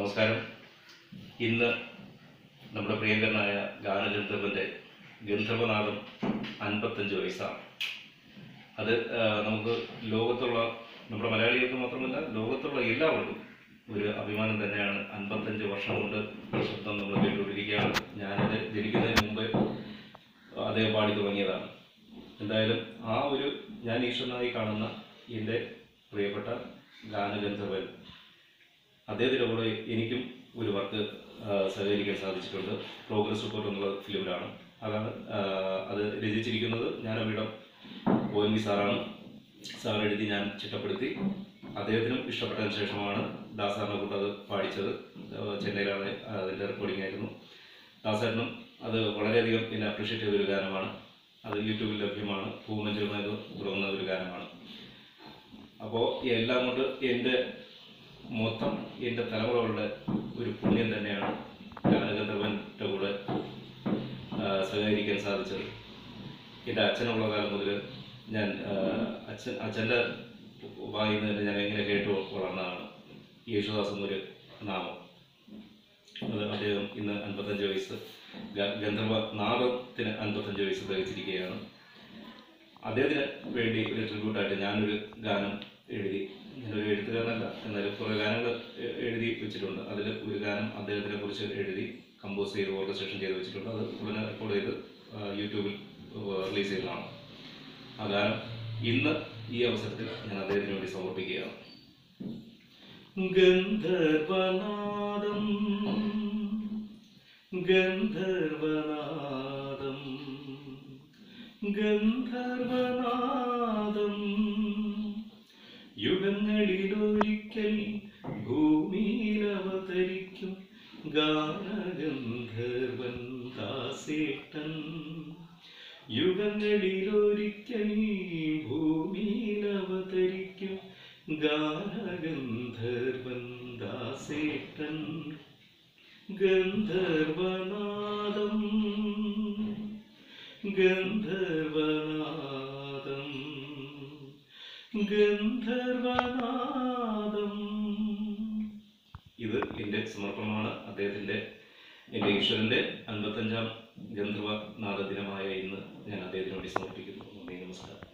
നമസ്കാരം ഇന്ന് നമ്മുടെ പ്രിയങ്കരനായ ഗാനഗന്ധർവൻ്റെ ഗന്ധർവനാഥം അൻപത്തഞ്ച് വയസ്സാണ് അത് ആ, നമുക്ക് ലോകത്തുള്ള നമ്മുടെ മലയാളികൾക്ക് മാത്രമല്ല ലോകത്തുള്ള എല്ലാവർക്കും ഒരു അഭിമാനം തന്നെയാണ് അൻപത്തഞ്ച് വർഷം കൊണ്ട് ഈ ശബ്ദം നമ്മൾ കേട്ടുകൊണ്ടിരിക്കുകയാണ് ഞാനത് ജനിക്കുന്നതിന് മുമ്പ് അദ്ദേഹം പാടി തുടങ്ങിയതാണ് എന്തായാലും ആ ഒരു ഞാൻ ഈശ്വരനായി കാണുന്ന എൻ്റെ പ്രിയപ്പെട്ട ഗാനഗന്ധർവൻ അദ്ദേഹത്തിൻ്റെ കൂടെ എനിക്കും ഒരു വർക്ക് സഹകരിക്കാൻ സാധിച്ചിട്ടുണ്ട് പ്രോഗ്രസ് റിപ്പോർട്ട് എന്നുള്ള ഫിലിമിലാണ് അതാണ് ആ, അത് രചിച്ചിരിക്കുന്നത് ജ്ഞാനപീഠം ഒ എൻ വി സാറാണ് സാർ എഴുതി ഞാൻ ചിട്ടപ്പെടുത്തി അദ്ദേഹത്തിനും ഇഷ്ടപ്പെട്ടതിന് ശേഷമാണ് ദാസാറിനെ കൂട്ട് അത് പാടിച്ചത് ആ, ചെന്നൈയിലാണ് അതിൻ്റെ റെക്കോർഡിംഗ് ആയിരുന്നു ദാസാറിനും അത് വളരെയധികം എന്നെ അപ്രീഷിയേറ്റ് ചെയ്തൊരു ഗാനമാണ് അത് യൂട്യൂബിൽ ലഭ്യമാണ് പൂമഞ്ചുമായി തുടങ്ങുന്ന ഒരു ഗാനമാണ് അപ്പോൾ എല്ലാം കൊണ്ട് എൻ്റെ മൊത്തം എൻ്റെ തലമുറകളുടെ ഒരു പുണ്യം തന്നെയാണ് ഗാനഗന്ധർവൻ്റെ കൂടെ ആ, സഹകരിക്കാൻ സാധിച്ചത് എൻ്റെ അച്ഛനുള്ള കാലം മുതൽ ഞാൻ ആ, അച്ഛൻ അച്ഛൻ്റെ വായിൽ നിന്ന് തന്നെ ഞാൻ എങ്ങനെ കേട്ടു വളർന്നതാണ് യേശുദാസ് എന്നൊരു നാമം അത് അദ്ദേഹം ഇന്ന് അൻപത്തഞ്ച് വയസ്സ് ഗ- ഗന്ധർവ നാദത്തിന് അൻപത്തഞ്ച് വയസ്സ് തികച്ചിരിക്കുകയാണ് അദ്ദേഹത്തിന് വേണ്ടി ഒരു ട്രിബ്യൂട്ടായിട്ട് ഞാനൊരു ഗാനം എഴുതി ഞാനൊരു എഴുത്തുകാരനല്ല എന്നാലും കുറേ ഗാനങ്ങൾ എ- എഴുതി വെച്ചിട്ടുണ്ട് അതിൽ ഒരു ഗാനം അദ്ദേഹത്തിനെ കുറിച്ച് എഴുതി കമ്പോസ് ചെയ്ത് ഓർക്കസ്ട്രേഷൻ ചെയ്ത് വെച്ചിട്ടുണ്ട് അത് ഉടനെ റെക്കോർഡ് ചെയ്ത് ആ, യൂട്യൂബിൽ റിലീസ് ചെയ്തതാണ് ആ ഗാനം ഇന്ന് ഈ അവസരത്തിൽ ഞാൻ അദ്ദേഹത്തിന് വേണ്ടി സമർപ്പിക്കുകയാണ് ഗന്ധർവനാദം ഗന്ധർവനാദം ഗന്ധർവനാദം യുഗങ്ങളിലൊരിക്കൽ ഭൂമിയിൽ അവതരിക്കും ഗാനഗന്ധർവൻ ദാസേട്ടൻ യുഗങ്ങളിലൊരിക്കൽ ഭൂമിയിൽ അവതരിക്കും ഗാനഗന്ധർവൻ ദാസേട്ടൻ ഗന്ധർവനാദം ഗന്ധർവനാദം ഗന്ധർവനാദം ഇത് എൻ്റെ സമർപ്പണമാണ് അദ്ദേഹത്തിൻ്റെ എൻ്റെ ഈശ്വരൻ്റെ അൻപത്തഞ്ചാം ഗന്ധർവനാഥ ദിനമായ ഇന്ന് ഞാൻ അദ്ദേഹത്തിന് വേണ്ടി സമർപ്പിക്കുന്നു നന്ദി നമസ്കാരം